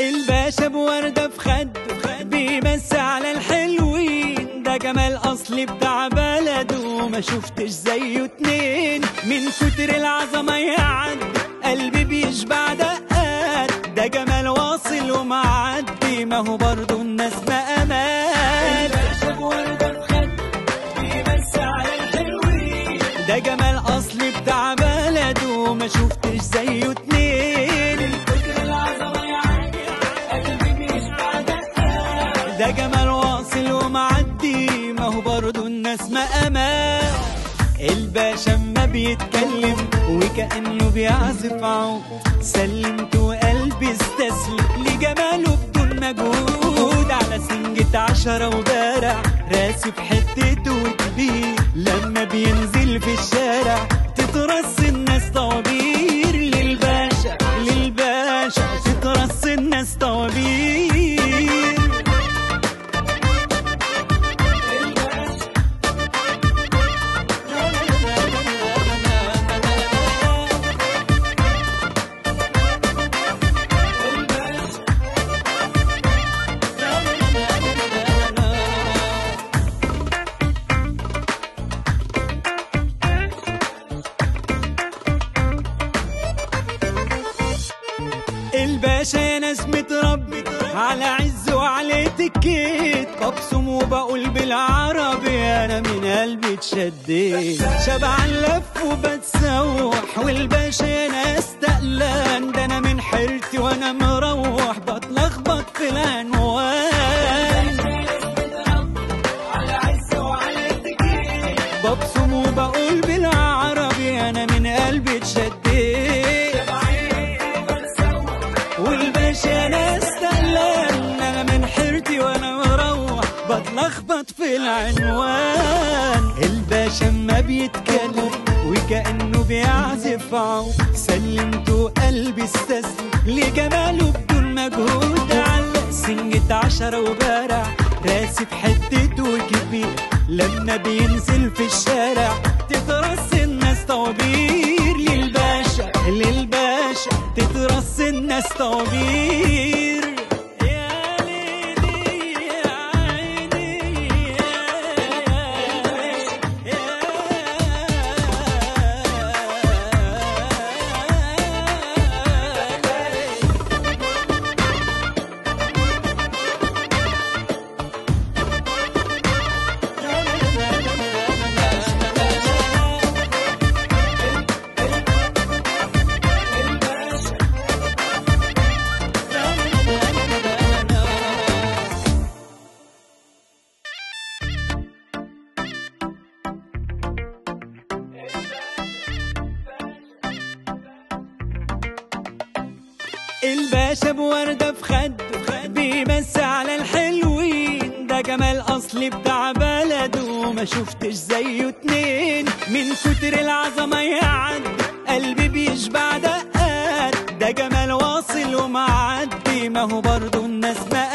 الباشا بوردة في خد بيمس على الحلوين ده جمال أصلي بتاع بلده ما شفتش زيه اتنين من كتر العظمة يعد قلبي بيشبع دقات ده جمال واصل ومعدي ما هو برضه الناس ما أمان الباشا بوردة في خد بيمس على الحلوين ده جمال أصلي بتاع بلده ما شفتش زيه اتنين من كتر العظمة يعد قلبي بيشبع دقات ده جمال واصل ومعدي ما هو برضه الناس ما امان الباشا اما بيتكلم وكأنه بيعزف عود سلمت وقلبي استسلم لجماله بدون مجهود على سنجة عشرة وبارع راسي في حتته وكبير لما بينزل في الشارع تترص الناس طوابير للباشا للباشا تترص الناس طوابير الباشا يا ناس متربي على عز وعلى اتيكيت ببصم وبقول بالعربي انا من قلبي اتشديت شبعان لف وبتسوح والباشا يا ناس تقلان ده انا من حيرتي وانا مروح بتلخبط في العنوان ببصم وبقول بالعربي انا من قلبي اتشديت والباشا ناس تقلان انا من حيرتي وانا مروح بتلخبط في العنوان الباشا ما بيتكلم وكأنه بيعزف عود سلمته قلبي استسلم لجماله بدون مجهود علق سنجة عشرة وبارع راسي في حتته كبير لما بينزل في الشارع تترص الناس طوابير للباشا للباشا تترص الناس طوابير يا ليلي يا عيني يا الباشا بوردة في خد بيمس على الحلوين ده جمال أصلي بتاع بلده ما شفتش زيه اتنين من كتر العظمة يعد قلبي بيشبع دقات ده جمال واصل ومعدي ما هو برضه الناس ما